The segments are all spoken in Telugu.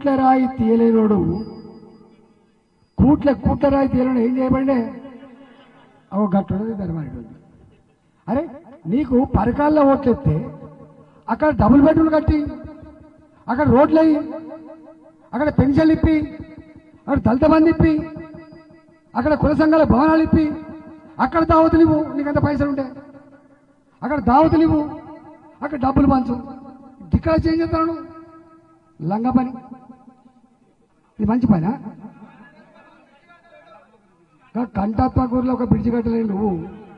కూట్ల రాయి తీయలేనోడు కూట్ల కూట్ల రాయి తీయలేడు ఏం చేయబడే ఒక గట్టు ధర్మారెడ్డి అరే నీకు పరకాల్లో ఓట్లెత్తే అక్కడ డబుల్ బెడ్రూమ్ కట్టి అక్కడ రోడ్లు అయ్యి అక్కడ పెన్షన్లు ఇప్పి అక్కడ దళిత బంధు ఇప్పి అక్కడ కుల సంఘాల భవనాలు ఇప్పి అక్కడ దావతులు ఇవ్వు నీకంత పైసలు ఉంటే అక్కడ దావతులు ఇవ్వు అక్కడ డబ్బులు పంచు ఇక్కడ చేంజ్ చేస్తాను లంగ పని ఇది మంచి పనా కంటాత్మకూరులో ఒక బ్రిడ్జి కట్టలేదు నువ్వు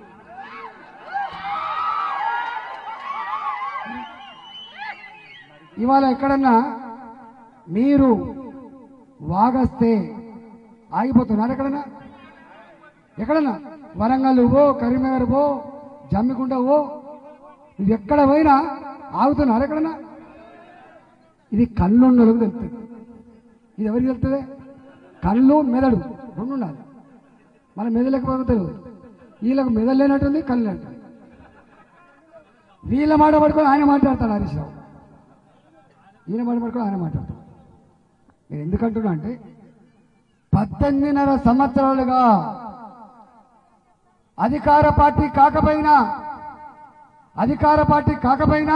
ఇవాళ ఎక్కడన్నా మీరు వాగస్తే ఆగిపోతున్నారు ఎక్కడన్నా ఎక్కడన్నా వరంగల్ పో కరీంనగర్ పో జమ్మికుంట పో ఇది ఎక్కడ పోయినా ఆగుతున్నారు ఎక్కడన్నా ఇది కళ్ళు ఉన్నోళ్ళకి తెలుస్తుంది ఇది ఎవరికి తెలుస్తుంది కళ్ళు మెదడు రెండు ఉండాలి మన మెదలేకపోతే తెలియదు వీళ్ళకు మెదడు లేనట్టుంది కళ్ళు లేనట్టుంది వీళ్ళ మాట పడుకొని ఆయన మాట్లాడతాడు హరీష్ రావు ఈయన మాట పడుకొని ఆయన మాట్లాడతాడు నేను ఎందుకంటున్నా అంటే పద్దెనిమిదిన్నర సంవత్సరాలుగా అధికార పార్టీ కాకపోయినా అధికార పార్టీ కాకపోయినా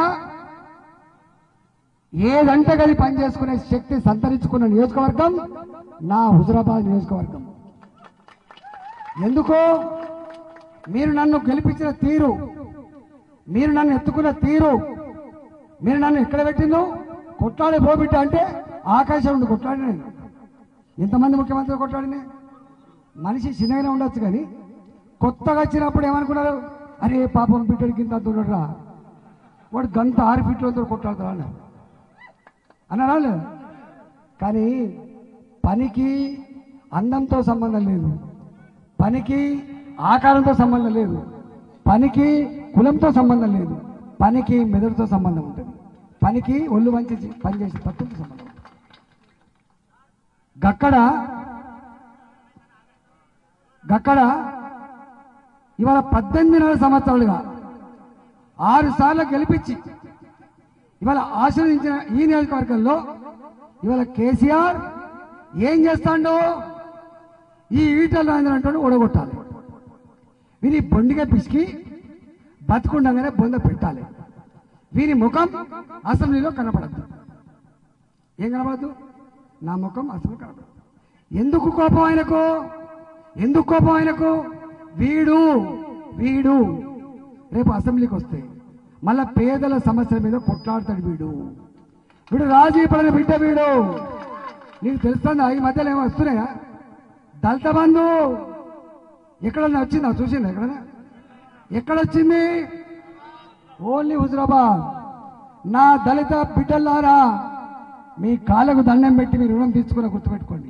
ఏదంటే గది పనిచేసుకునే శక్తి సంతరించుకున్న నియోజకవర్గం నా హుజరాబాద్ నియోజకవర్గం ఎందుకో మీరు నన్ను గెలిపించిన తీరు మీరు నన్ను ఎత్తుకున్న తీరు మీరు నన్ను ఎక్కడ పెట్టిందో కొట్లాడే పోబిట్ట అంటే ఆకాశం ఉండి కొట్లాడిన నేను ఎంతమంది ముఖ్యమంత్రి కొట్లాడినే మనిషి చిన్నగానే ఉండొచ్చు కానీ కొత్తగా వచ్చినప్పుడు ఏమనుకున్నారు అరే పాపం బిడ్డడికి ఇంత అంత ఉన్నాడురా వాడు గంట ఆరు ఫీట్లతో కొట్లాడతాడు అన్నారు అన్నారా లేదా? కానీ పనికి అందంతో సంబంధం లేదు పనికి ఆకారంతో సంబంధం లేదు పనికి కులంతో సంబంధం లేదు పనికి మెదడుతో సంబంధం ఉంటుంది పనికి ఒళ్ళు వంచి పనిచేసే తత్వంతో సంబంధం ఉంటుంది గక్కడ గక్కడ ఇవాళ పద్దెనిమిదిన్నర సంవత్సరాలుగా ఆరు సార్లు గెలిపించి ఇవాళ ఆశీర్వదించిన ఈ నియోజకవర్గంలో ఇవాళ కేసీఆర్ ఏం చేస్తాడో ఈ ఈటల రాజేంద్ర అంటాడు ఓడగొట్టాలి వీరి బొండిగా పిసికి బతుకుండగానే బొంద పెట్టాలి వీరి ముఖం అసెంబ్లీలో కనపడద్దు ఏం కనపడద్దు నా ముఖం అసెంబ్లీ కనపడదు ఎందుకు కోపం ఆయనకు ఎందుకు కోపం ఆయనకు వీడు వీడు రేపు అసెంబ్లీకి వస్తే మళ్ళా పేదల సమస్యల మీద కొట్లాడతాడు వీడు వీడు రాజీ పడిన బిడ్డ వీడు నీకు తెలుస్తుందా ఈ మధ్యలో ఏమో వస్తున్నాయా దళిత బంధు ఎక్కడన్నా వచ్చిందా చూసిందా ఎక్కడన్నా ఎక్కడొచ్చింది ఓన్లీ హుజరాబాద్ నా దళిత బిడ్డలారా మీ కాళ్ళకు దండం పెట్టి మీ రుణం తీసుకుని గుర్తుపెట్టుకోండి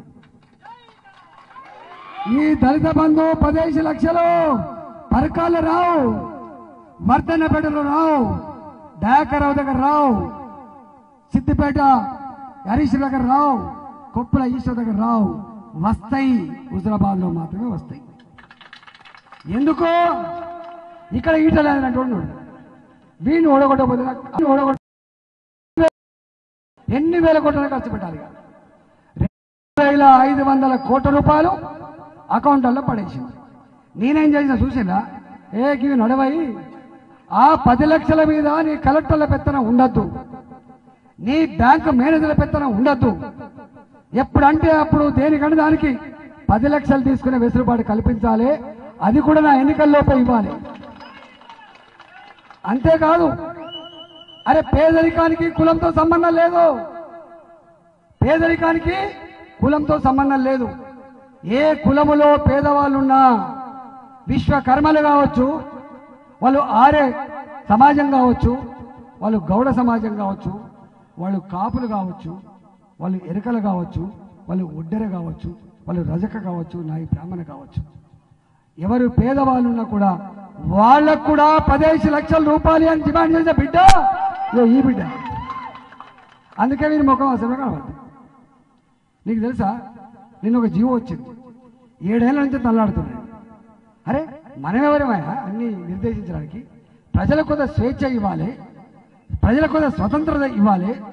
ఈ దళిత బంధు పదిహేను లక్షలు పరకాలు రావు వర్ధనపేటలో రావు దయాకరావు దగ్గర రావు సిద్దిపేట హరీష్ దగ్గర రావు కొప్పుల ఈశ్వర్ దగ్గర రావు వస్తాయి హుజరాబాద్ లో మాత్రమే వస్తాయి ఎందుకు ఇక్కడ ఈటలేదంటే ఉన్నాడు వీడిని ఓడగొట్టబోతే ఓడగొట్ట ఎన్ని వేల కోట్ల ఖర్చు పెట్టాలి ఇక? రెండు వేల ఐదు వందల కోట్ల రూపాయలు అకౌంట్లలో పడేసింది నేనేం చేసిన చూసినా ఏ గివి నడవై ఆ పది లక్షల మీద నీ కలెక్టర్ల పెత్తనం ఉండద్దు నీ బ్యాంకు మేనేజర్ల పెత్తనం ఉండద్దు ఎప్పుడంటే అప్పుడు దేనికంటే దానికి పది లక్షలు తీసుకునే వెసులుబాటు కల్పించాలి అది కూడా నా ఎన్నికల్లోపే ఇవ్వాలి అంతేకాదు అరే పేదరికానికి కులంతో సంబంధం లేదు పేదరికానికి కులంతో సంబంధం లేదు ఏ కులములో పేదవాళ్ళున్నా విశ్వకర్మలు కావచ్చు వాళ్ళు ఆరే సమాజం కావచ్చు వాళ్ళు గౌడ సమాజం కావచ్చు వాళ్ళు కాపులు కావచ్చు వాళ్ళు ఎరకలు కావచ్చు వాళ్ళు ఒడ్డెర కావచ్చు వాళ్ళు రజక కావచ్చు నాయి బ్రాహ్మణ కావచ్చు ఎవరు పేదవాళ్ళు ఉన్నా కూడా వాళ్ళకు కూడా పదిహేను లక్షల రూపాయలు అని డిమాండ్ చేసిన బిడ్డ ఇదో ఈ బిడ్డ అందుకే వీరి ముఖం అసలు కనబడుతుంది నీకు తెలుసా నిన్న ఒక జీవో వచ్చింది ఏడేళ్ల నుంచి తల్లాడుతున్నాడు అరే మనమెవరమయ్యా అన్ని నిర్దేశించడానికి ప్రజలకు కొంత స్వేచ్ఛ ఇవ్వాలి ప్రజలకు కొంత స్వతంత్రత ఇవ్వాలి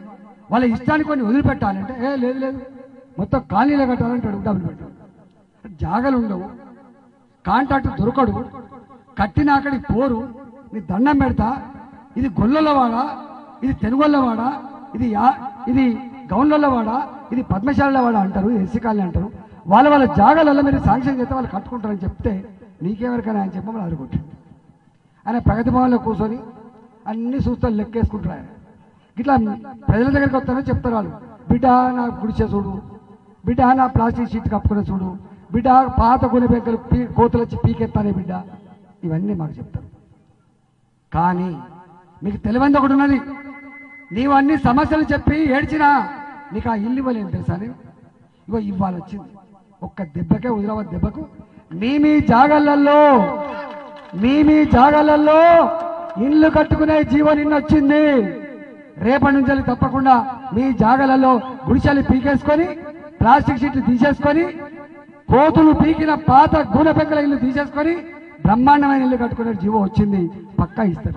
వాళ్ళ ఇష్టానికి కొన్ని వదిలిపెట్టాలంటే ఏ లేదు లేదు మొత్తం కాలనీలో కట్టాలంటాడు డబ్బులు పెట్టాడు జాగలు ఉండవు కాంట్రాక్ట్ దొరకడు కట్టిన అక్కడికి పోరు నీ దండం పెడతా ఇది గొల్లలవాడ ఇది తెనుగొల్లవాడ ఇది యా ఇది గౌన్లవాడ ఇది పద్మశాలవాడ అంటారు ఎస్సీ కాలనీ అంటారు వాళ్ళ వాళ్ళ జాగాలలో మీరు శాంక్షన్ చేస్తే వాళ్ళు కట్టుకుంటారని చెప్తే నీకెవరికైనా ఆయన చెప్పమని అడుగుంటాడు ఆయన ప్రగతి భవన్లో కూర్చొని అన్ని చూస్తారు లెక్కేసుకుంటారు ఆయన ఇట్లా ప్రజల దగ్గరికి వస్తారని చెప్తారు వాళ్ళు బిడ్డ నా గుడిసె చూడు బిడ్డ నా ప్లాస్టిక్ షీట్ కప్పుకునే చూడు బిడ్డ పాత గుని బెంకలు పీ కోతులు వచ్చి పీకెత్తానే బిడ్డ ఇవన్నీ మాకు చెప్తారు కానీ మీకు తెలివంది ఒకటి ఉన్నది నీవు అన్ని సమస్యలు చెప్పి ఏడ్చినా నీకు ఆ ఇల్లు ఇవ్వలేను తెలుసా నేను ఇగో ఇవ్వాలి వచ్చింది ఒక్క దెబ్బకే హుజరాబాద్ దెబ్బకు మీ మీ జాగళ్ళల్లో మీ మీ జాగళ్ళల్లో ఇల్లు కట్టుకునే జీవో నిన్న వచ్చింది రేపటి నుంచి వెళ్ళి తప్పకుండా మీ జాగలలో గుడిసెలు పీకేసుకొని ప్లాస్టిక్ షీట్లు తీసేసుకొని కోతులు పీకిన పాత గూనె పెంకల ఇల్లు తీసేసుకొని బ్రహ్మాండమైన ఇల్లు కట్టుకునే జీవో వచ్చింది పక్కా ఇస్తారు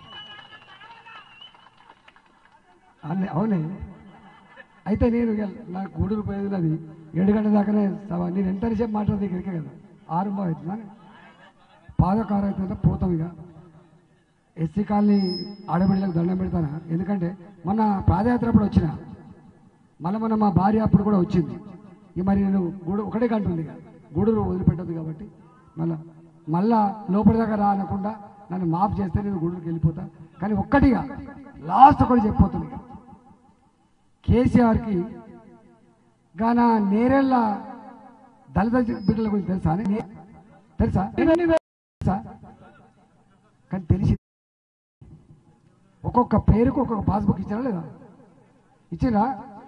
అన్నీ అవునే అయితే నేను ఇక నా గూడూరు పోయేది ఉన్నది ఏడు గంటల దాకానే సభ నేను ఎంతసేపు మాట్లాడితే ఇక్కడికే కదా ఆరు అవుతుందా పాదకారు అవుతుందా పోతాం ఇక ఎస్సీ కాలనీ ఆడబిడ్డలకు దండం పెడతానా ఎందుకంటే మొన్న పాదయాత్ర అప్పుడు వచ్చిన మళ్ళీ మొన్న మా భార్య అప్పుడు కూడా వచ్చింది ఇక మరి నేను గూడు ఒకటే గంట ఉంది ఇక గూడూరు వదిలిపెట్టద్దు కాబట్టి మళ్ళా మళ్ళా లోపలి దాకా రా అనకుండా నన్ను మాఫ్ చేస్తే నేను గూడూరుకి వెళ్ళిపోతా కానీ ఒక్కటిగా లాస్ట్ ఒకటి చెప్పిపోతుంది ఇక కేసీఆర్కి గాన నేరెళ్ళ దళిత బిడ్డల గురించి తెలుసా నే- తెలుసా ఇవన్నీ తెలుసా కానీ తెలిసి ఒక్కొక్క పేరుకు ఒక్కొక్క పాస్బుక్ ఇచ్చారా లేదా ఇచ్చిరా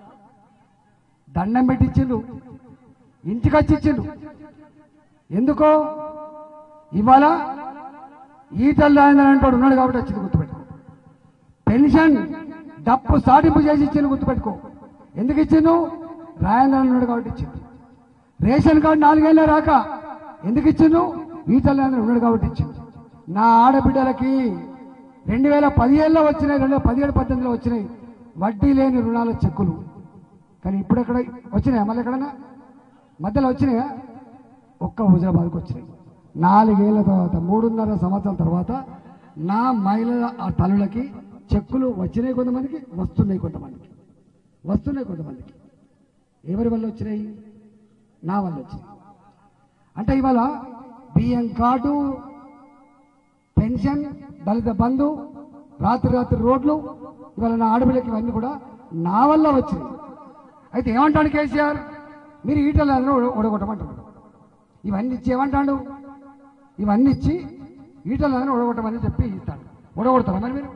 దండం పెట్టి ఇచ్చిండు ఇంటికి వచ్చి ఇచ్చిండు ఎందుకో ఇవాళ ఈటల్ రాజేంద్ర అంటాడు ఉన్నాడు కాబట్టి వచ్చింది గుర్తుపెట్టుకో పెన్షన్ డప్పు సాటింపు చేసి ఇచ్చిండు గుర్తుపెట్టుకో ఎందుకు ఇచ్చిండు రాజేంద్ర ఉన్నాడు కాబట్టి ఇచ్చిండు రేషన్ కార్డు నాలుగేళ్ళ రాక ఎందుకు ఇచ్చిండు ఈటల్ రాజేంద్ర ఉన్నాడు కాబట్టి ఇచ్చిండు నా ఆడబిడ్డలకి రెండు వేల పదిహేడులో వచ్చినాయి రెండు వేల పదిహేడు పద్దెనిమిదిలో వచ్చినాయి వడ్డీ లేని రుణాల చెక్కులు కానీ ఇప్పుడు ఎక్కడ వచ్చినాయా మళ్ళీ ఎక్కడన్నా మధ్యలో వచ్చినాయా ఒక్క హుజరాబాద్కి వచ్చినాయి నాలుగేళ్ల తర్వాత మూడున్నర సంవత్సరాల తర్వాత నా మహిళల ఆ తల్లులకి చెక్కులు వచ్చినాయి కొంతమందికి వస్తున్నాయి కొంతమందికి వస్తున్నాయి కొంతమందికి ఎవరి వల్ల వచ్చినాయి నా వల్ల వచ్చినాయి అంటే ఇవాళ బియ్యం కార్డు పెన్షన్ దళిత బంధు రాత్రి రాత్రి రోడ్లు ఇవాళ నా ఆడపిల్లకి ఇవన్నీ కూడా నా వల్ల వచ్చినాయి అయితే ఏమంటాడు కేసీఆర్ మీరు ఈటలను ఓడగొట్టమంటాడు ఇవన్నీ ఇచ్చి ఏమంటాడు ఇవన్నీ ఇచ్చి ఈటలను ఓడగొట్టమని చెప్పి ఇస్తాడు ఓడగొడతారా మరి మీరు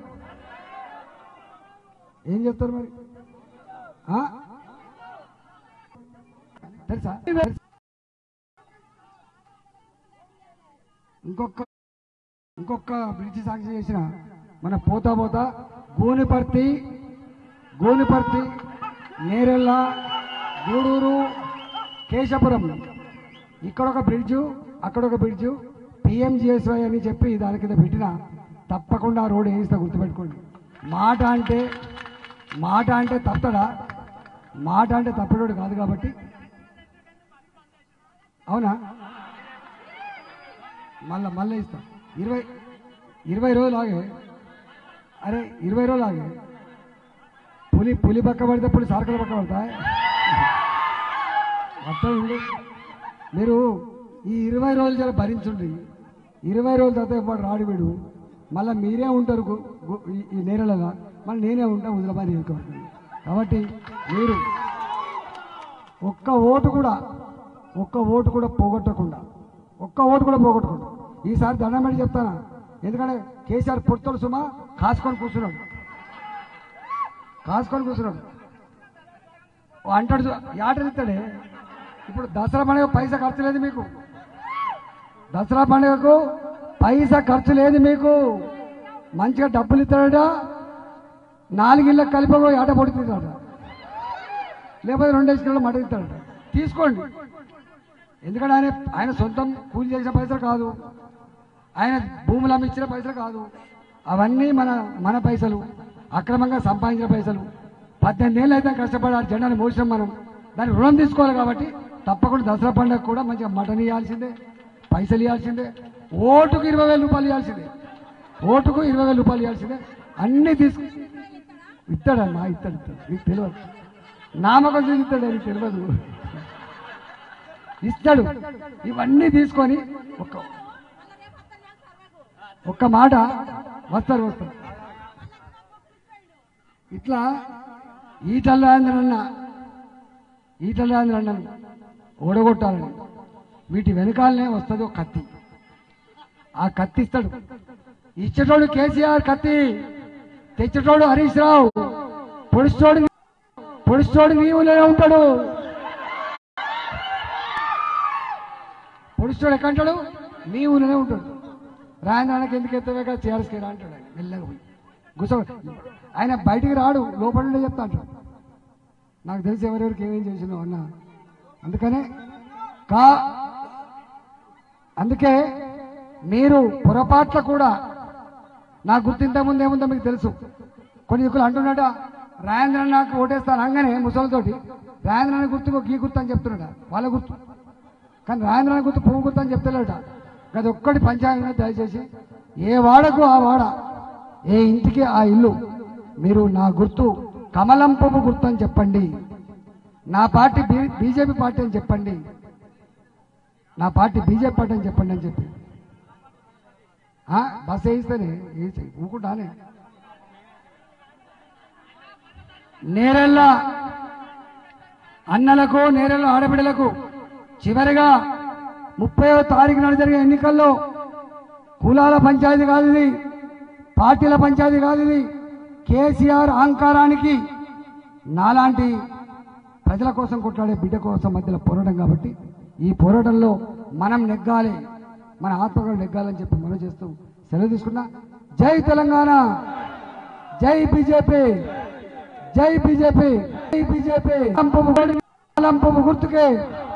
ఏం చెప్తారు మరి ఆ? తెలుసా ఇంకొక ఇంకొక బ్రిడ్జి సాక్షి చేసిన మన పోతా పోతా గోనిపర్తి గోనిపర్తి నేరెళ్ళ గూడూరు కేశపురం ఇక్కడ ఒక బ్రిడ్జు అక్కడ ఒక బ్రిడ్జు పిఎంజిఎస్వై అని చెప్పి దాని కింద పెట్టిన తప్పకుండా ఆ రోడ్ వేయిస్తా గుర్తుపెట్టుకోండి మాట అంటే మాట అంటే తప్పడా మాట అంటే తప్పడోడు కాదు కాబట్టి అవునా మళ్ళా మళ్ళీ ఇస్తా ఇరవై ఇరవై రోజులు ఆగే అరే ఇరవై రోజులు ఆగే పులి పులి పక్క పడితే పులి సార్కల పక్క పడతాయి అర్థం ఉంది మీరు ఈ ఇరవై రోజులు జర భరించుండ్రి ఇరవై రోజుల తర్వాత వాడు రాడు వీడు మళ్ళీ మీరే ఉంటారు గు- గు- ఈ- ఈ నేరలుగా మళ్ళీ నేనే ఉంటా హుజరాబాద్ నియోజకవర్గం కాబట్టి మీరు ఒక్క ఓటు కూడా ఒక్క ఓటు కూడా పోగొట్టకుండా ఒక్క ఓటు కూడా పోగొట్టకుండా ఈసారి దండం పెట్టి చెప్తాను ఎందుకంటే కేసీఆర్ పొత్తుడు సుమా కాసుకొని కూర్చున్నాడు కాసుకొని కూర్చున్నాడు ఓ అంటాడు చూ- యాటలు ఇస్తాడే ఇప్పుడు దసరా పండుగ పైసా ఖర్చు లేదు మీకు దసరా పండుగకు పైసా ఖర్చు లేదు మీకు మంచిగా డబ్బులు ఇస్తాడట నాలుగిళ్ళకి కలిపి ఆట పొడుతుందట లేకపోతే రెండేసి కిలోలు మటన్ ఇస్తాడట తీసుకోండి ఎందుకంటే ఆయన ఆయన సొంతం కూలి చేసిన పైసలు కాదు ఆయన భూములు అమ్మి ఇచ్చిన పైసలు కాదు అవన్నీ మన మన పైసలు అక్రమంగా సంపాదించిన పైసలు పద్దెనిమిది ఏళ్ళు అయితే కష్టపడి ఆ జెండాని మోసినాం మనం దాన్ని రుణం తీసుకోవాలి కాబట్టి తప్పకుండా దసరా పండుగ కూడా మంచిగా మటన్ ఇవ్వాల్సిందే పైసలు ఇవ్వాల్సిందే ఓటుకు ఇరవై వేల రూపాయలు ఇవ్వాల్సిందే ఓటుకు ఇరవై వేల రూపాయలు ఇవ్వాల్సిందే అన్నీ తీసుకు ఇస్తాడమ్మా ఇస్తాడు ఇస్తాడు నీకు తెలియదు నామకం చూసి ఇస్తాడు నీకు తెలియదు ఇస్తాడు ఇవన్నీ తీసుకొని ఒక్క ఒక్క మాట వస్తారు వస్తారు ఇట్లా ఈటల రాజేంద్రన్న ఈటల రాజేంద్రన్నను ఓడగొట్టాలని వీటి వెనకాలనే వస్తుంది ఒక కత్తి ఆ కత్తి ఇస్తాడు ఇచ్చేటోడు కేసీఆర్ కత్తి తెచ్చేటోడు హరీష్ రావు పొడిచోడు పొడిచోడు నీవులే ఉంటాడు పొడిచోడు ఎక్కంటాడు నీ ఊరిలోనే ఉంటాడు రాయనానికి ఎందుకు ఎత్తవేగా చేయాల్సి రా అంటాడు ఆయన మెల్లగా పోయి గుస ఆయన బయటికి రాడు లోపల ఉండే చెప్తా అంటాడు నాకు తెలిసి ఎవరెవరికి ఏమేం చేసినావు అన్న అందుకనే కా అందుకే మీరు పొరపాట్ల కూడా నా గుర్తింత ముందు ఏముందో మీకు తెలుసు కొన్ని దిక్కులు అంటున్నాడ రాజేంద్ర నాకు ఓటేస్తాను అనగానే ముసలితోటి రాజేంద్ర గుర్తుకు గీ గుర్తు అని చెప్తున్నాడా వాళ్ళ గుర్తు కానీ రాజేంద్ర గుర్తు పువ్వు గుర్తు అని చెప్తలేట అది ఒక్కటి పంచాంగం దయచేసి ఏ వాడకు ఆ వాడ ఏ ఇంటికి ఆ ఇల్లు మీరు నా గుర్తు కమలం పువ్వు గుర్తు అని చెప్పండి నా పార్టీ బీ- బీజేపీ పార్టీ అని చెప్పండి నా పార్టీ బీజేపీ పార్టీ అని చెప్పండి అని చెప్పి ఆ, బస్ వేయిస్తేనే వేసి ఊకుంటానే నేరెళ్ళ అన్నలకు నేరెళ్ళ ఆడబిడ్డలకు చివరిగా ముప్పయో తారీఖు నాడు జరిగే ఎన్నికల్లో కులాల పంచాయతీ కాదు ఇది పార్టీల పంచాయతీ కాదు ఇది కేసీఆర్ అహంకారానికి నాలాంటి ప్రజల కోసం కొట్లాడే బిడ్డ కోసం మధ్యలో పోరాటం కాబట్టి ఈ పోరాటంలో మనం నెగ్గాలి మన ఆత్మకలు నెగ్గాలని చెప్పి మనం చేస్తూ సెలవు తీసుకున్నా జై తెలంగాణ జై బీజేపీ జై బీజేపీ జై బీజేపీ లంపు గుర్తుకే